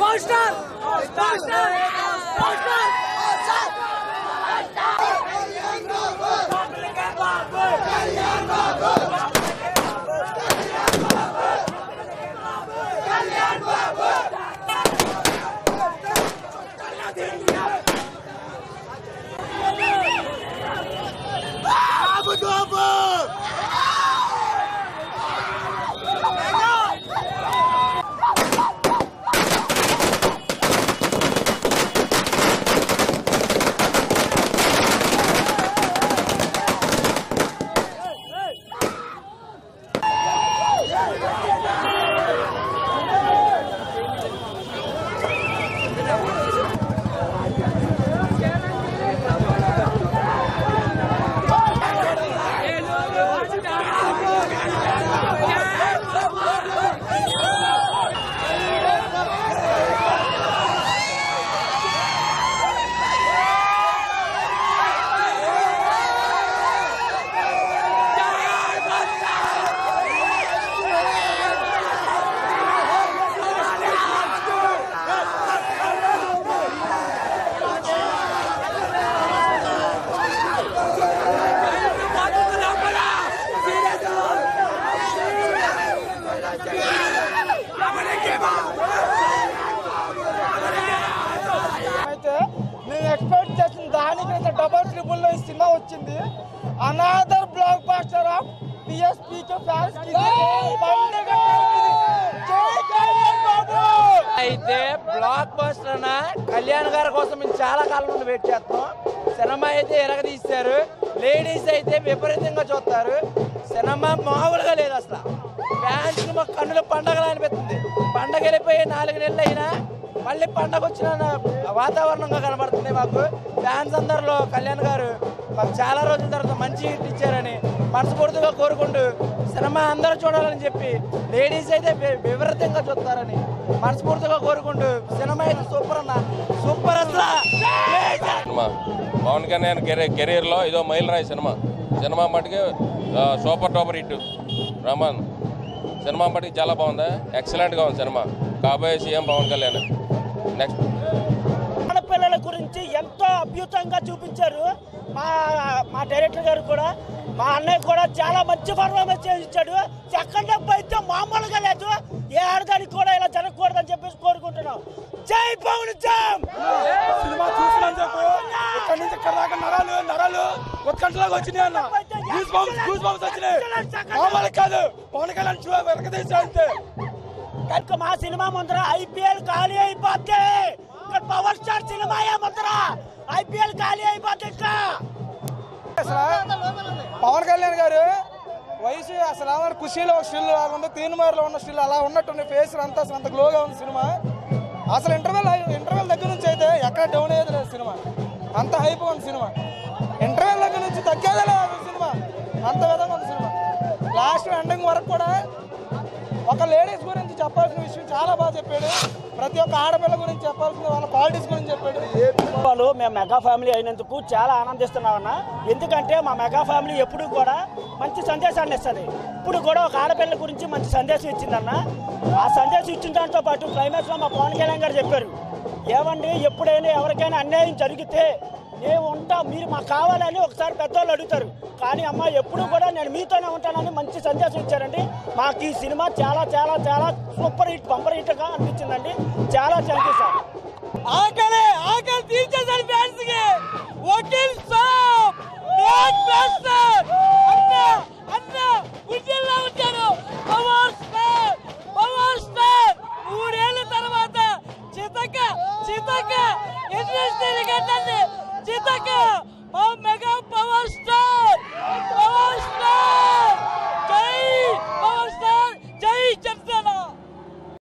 Poster poster poster అయితే నేను expect చేసిన దానికైతే డబల్ ట్రిపుల్ లో ఈ సినిమా వచ్చింది another blockbuster of PSPK fans కి ఇది పండుగ ఇది. జై కళ్యాణ్ బాబు అయితే బ్లాక్ బస్టర్ అన్న కళ్యాణ్ గారి కోసం మేము చాలా కాలం నుండి వెయిట్ చేస్తున్నాం సినిమా అయితే ఎరగదీశారు లేడీస్ అయితే విపరీతంగా చూస్తారు సినిమా మామూలుగా లేదు అసలు ఫ్యాన్స్ మా కన్నుల పండగలా అనిపిస్తుంది పండగ వెళ్ళిపోయి నాలుగు నెలలు అయినా మళ్ళీ పండగ వచ్చిన వాతావరణంగా కనబడుతుంది మాకు ఫ్యాన్స్ అందరిలో కళ్యాణ్ గారు మాకు చాలా రోజుల తర్వాత మంచి హిట్ ఇచ్చారని మనస్ఫూర్తిగా కోరుకుంటూ సినిమా అందరూ చూడాలని చెప్పి లేడీస్ అయితే వి- విపరీతంగా చూస్తారని మనస్ఫూర్తిగా కోరుకుంటూ సినిమా అయితే సూపర్ అన్న సూపర్ అసలు సినిమా పవన్ కళ్యాణ్ కెరీర్ కెరీర్లో ఇదో మైల్ రాయి సినిమా సినిమా మటుకి ఆ, సూపర్ టూపర్ హిట్ రమన్ సినిమా మటుకి చాలా బాగుంది ఎక్సలెంట్గా ఉంది సినిమా కాబోయే సీఎం పవన్ కళ్యాణ్ నెక్స్ట్ ఆడపిల్లల గురించి ఎంతో అద్భుతంగా చూపించారు మా మా డైరెక్టర్ గారు కూడా మా అన్నయ్య కూడా చాలా మంచి పర్ఫార్మెన్స్ చేయించాడు సెకండ్ హాఫ్ అయితే మామూలుగా లేదు ఏ ఆడదానికి కూడా ఇలా జరగకూడదని చెప్పేసి కోరుకుంటున్నాం జై పవన్ జామ్ సినిమా చూసినందుకు ఇక్కడి నుంచి ఇక్కడ దాకా నరాలు నరాలు ఉత్కంఠలాగా వచ్చినాయి అన్న గూస్ బంప్స్ గూస్ బంప్స్ వచ్చినాయి మామూలు కాదు పవన్ కళ్యాణ్ చూ వెనకదీశా అంతే కనుక మా సినిమా ముందర ఐపీఎల్ ఖాళీ అయిపోతే ఇక్కడ పవర్ స్టార్ సినిమా ముందర ఐపీఎల్ ఖాళీ అయిపోతే ఇంకా పవన్ కళ్యాణ్ గారు వయసు అసలు ఏమన్నా ఖుషీలో ఒక స్టిల్ లాగా తీనుమారులో ఉన్న స్టిల్ అలా ఉన్నట్టుంది ఫేస్ అంతా అసలు అంత గ్లోగా ఉంది సినిమా అసలు ఇంటర్వెల్ ఇంటర్వెల్ దగ్గర నుంచి అయితే ఎక్కడ డౌన్ అయ్యేది లేదు సినిమా అంత హైప్ ఉంది సినిమా ఇంటర్వెల్ దగ్గర నుంచి తగ్గేదే లేదు సినిమా అంత విధంగా ఉంది సినిమా లాస్ట్ ఎండింగ్ వరకు కూడా ఒక లేడీస్ గురించి చెప్పాల్సిన విషయం చాలా బాగా చెప్పాడు ప్రతి ఒక్క ఆడపిల్ల గురించి చెప్పాల్సిన వాళ్ళ క్వాలిటీస్ గురించి చెప్పాడు వాళ్ళు మేము మెగా ఫ్యామిలీ అయినందుకు చాలా ఆనందిస్తున్నామన్న ఎందుకంటే మా మెగా ఫ్యామిలీ ఎప్పుడు కూడా మంచి సందేశాన్ని ఇస్తుంది ఇప్పుడు కూడా ఒక ఆడపిల్ల గురించి మంచి సందేశం ఇచ్చిందన్న ఆ సందేశం ఇచ్చిన దాంతో పాటు క్లైమాక్స్లో మా పవన్ కళ్యాణ్ గారు చెప్పారు ఏమండి ఎప్పుడైనా ఎవరికైనా అన్యాయం జరిగితే నేను ఉంటా మీరు మాకు కావాలని ఒకసారి పెద్దవాళ్ళు అడుగుతారు కానీ అమ్మ ఎప్పుడు కూడా నేను మీతోనే ఉంటానని మంచి సందేశం ఇచ్చారండి మాకు ఈ సినిమా చాలా చాలా చాలా సూపర్ హిట్ బంపర్ హిట్గా అనిపించిందండి చాలా థ్యాంక్ యూ సార్ ఆకలి ఆకలి తీర్చేసారు ఫ్యాన్స్ కి వకీల్ సాబ్ బ్లాక్ బ్లాస్టర్ అన్న అన్న ఉజ్జల్లో ఉంటాడు పవర్ స్టార్ పవర్ స్టార్ మూడేళ్ల తర్వాత చితక చితక ఇండస్ట్రీ కట్టండి చితక మా మెగా